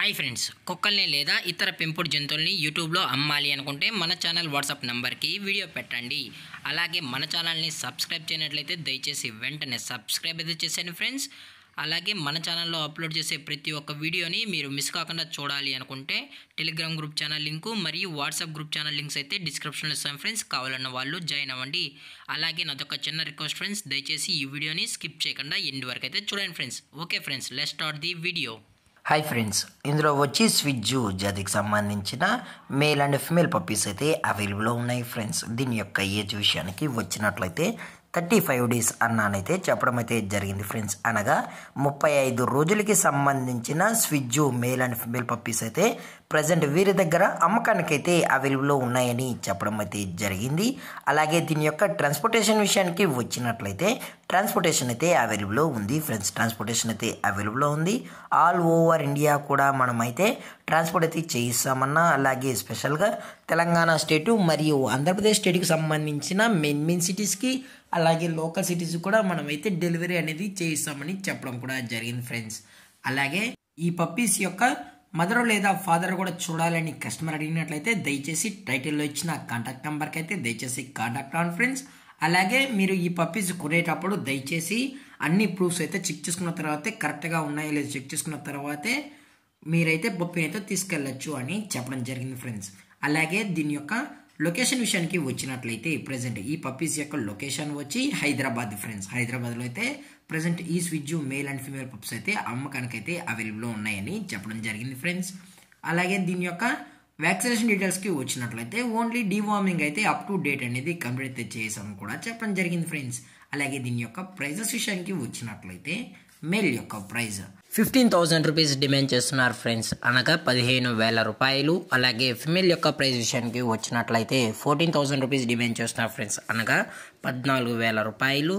hi friends కుక్కల్ని లేదా ఇతర పెంపుడు జంతువుల్ని యూట్యూబ్లో అమ్మాలి అనుకుంటే మన ఛానల్ వాట్సాప్ నంబర్కి వీడియో పెట్టండి అలాగే మన ఛానల్ని సబ్స్క్రైబ్ చేయనట్లయితే దయచేసి వెంటనే సబ్స్క్రైబ్ అయితే చేసేయండి ఫ్రెండ్స్ అలాగే మన ఛానల్లో అప్లోడ్ చేసే ప్రతి ఒక్క వీడియోని మీరు మిస్ కాకుండా చూడాలి అనుకుంటే టెలిగ్రామ్ గ్రూప్ ఛానల్ లింకు మరియు వాట్సాప్ గ్రూప్ ఛానల్ లింక్స్ అయితే డిస్క్రిప్షన్లో ఇస్తాం ఫ్రెండ్స్ కావాలన్న వాళ్ళు జాయిన్ అవ్వండి అలాగే నాదొక చిన్న రిక్వెస్ట్ ఫ్రెండ్స్ దయచేసి ఈ వీడియోని స్కిప్ చేయకుండా ఎండ్ వరకు అయితే చూడండి friends okay friends let start the video hi friends ఇందులో వచ్చి స్విజ్జు జాతికి సంబంధించిన మేల్ అండ్ ఫిమేల్ పప్పీస్ అయితే అవైలబుల్లో ఉన్నాయి ఫ్రెండ్స్ దీని యొక్క ఏజ్ విషయానికి వచ్చినట్లయితే థర్టీ ఫైవ్ డేస్ అన్నానైతే చెప్పడం అయితే జరిగింది ఫ్రెండ్స్ అనగా ముప్పై ఐదు రోజులకి సంబంధించిన స్విజ్జు మేల్ అండ్ ఫిమేల్ పప్పీస్ అయితే ప్రజెంట్ వీరి దగ్గర అమ్మకానికి అయితే అవైలబుల్లో ఉన్నాయని చెప్పడం అయితే జరిగింది అలాగే దీని యొక్క ట్రాన్స్పోర్టేషన్ విషయానికి వచ్చినట్లయితే ట్రాన్స్పోర్టేషన్ అయితే అవైలబుల్లో ఉంది ఫ్రెండ్స్ ట్రాన్స్పోర్టేషన్ అయితే అవైలబుల్లో ఉంది ఆల్ ఓవర్ ఇండియా కూడా మనమైతే ట్రాన్స్పోర్ట్ అయితే చేయిస్తామన్నా అలాగే స్పెషల్గా తెలంగాణ స్టేటు మరియు ఆంధ్రప్రదేశ్ స్టేట్కి సంబంధించిన మెయిన్ మెయిన్ సిటీస్కి అలాగే లోకల్ సిటీస్ కూడా మనమైతే డెలివరీ అనేది చేయిస్తామని చెప్పడం కూడా జరిగింది ఫ్రెండ్స్ అలాగే ఈ పప్పీస్ యొక్క మదర్ లేదా ఫాదర్ కూడా చూడాలని కస్టమర్ అడిగినట్లయితే దయచేసి టైటిల్లో ఇచ్చిన కాంటాక్ట్ నెంబర్కి అయితే దయచేసి కాంటాక్ట్ అవ్వండి ఫ్రెండ్స్ అలాగే మీరు ఈ పప్పీస్ కొనేటప్పుడు దయచేసి అన్ని ప్రూఫ్స్ అయితే చెక్ చేసుకున్న తర్వాతే కరెక్ట్గా ఉన్నాయో లేదో చెక్ చేసుకున్న తర్వాతే మీరైతే పప్పీని అయితే తీసుకెళ్ళచ్చు అని చెప్పడం జరిగింది ఫ్రెండ్స్ అలాగే దీని యొక్క లొకేషన్ విషయానికి వచ్చినట్లయితే ప్రజెంట్ ఈ పప్పీస్ యొక్క లొకేషన్ వచ్చి హైదరాబాద్ ఫ్రెండ్స్ హైదరాబాద్లో అయితే ప్రజెంట్ ఈ స్విజ్జు మేల్ అండ్ ఫీమేల్ పప్స్ అయితే అమ్మకానికి అయితే అవైలబుల్లో ఉన్నాయని చెప్పడం జరిగింది ఫ్రెండ్స్ అలాగే దీని యొక్క వ్యాక్సినేషన్ డీటెయిల్స్కి వచ్చినట్లయితే ఓన్లీ డివార్మింగ్ అయితే అప్ టు డేట్ అనేది కంప్లీట్ అయితే చేసామని కూడా చెప్పడం జరిగింది ఫ్రెండ్స్ అలాగే దీని యొక్క ప్రైజెస్ విషయానికి వచ్చినట్లయితే మేల్ యొక్క price fifteen thousand rupees demand చేస్తున్నారు ఫ్రెండ్స్ అనగా పదిహేను వేల రూపాయలు అలాగే ఫిమేల్ యొక్క ప్రైస్ విషయానికి వచ్చినట్లయితే ఫోర్టీన్ థౌసండ్ రూపీస్ డిమాండ్ చేస్తున్నారు ఫ్రెండ్స్ అనగా పద్నాలుగు వేల రూపాయలు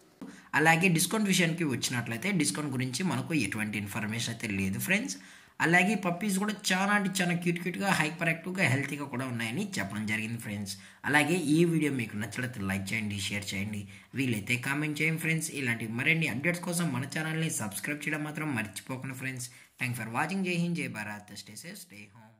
అలాగే డిస్కౌంట్ విషయానికి వచ్చినట్లయితే డిస్కౌంట్ గురించి మనకు ఎటువంటి ఇన్ఫర్మేషన్ అయితే లేదు ఫ్రెండ్స్ అలాగే పప్పీస్ కూడా చాలా అంటే చాలా క్యూట్ క్యూట్గా హైపర్ యాక్టివ్గా హెల్తీగా కూడా ఉన్నాయని చెప్పడం జరిగింది ఫ్రెండ్స్ అలాగే ఈ వీడియో మీకు నచ్చినట్లయితే లైక్ చేయండి షేర్ చేయండి వీలైతే కామెంట్ చేయండి ఫ్రెండ్స్ ఇలాంటి మరిన్ని అప్డేట్స్ కోసం మన ఛానల్ని సబ్స్క్రైబ్ చేయడం మాత్రం మర్చిపోకండి friends thank for watching Jai Hind Jai Bharat stay safe stay home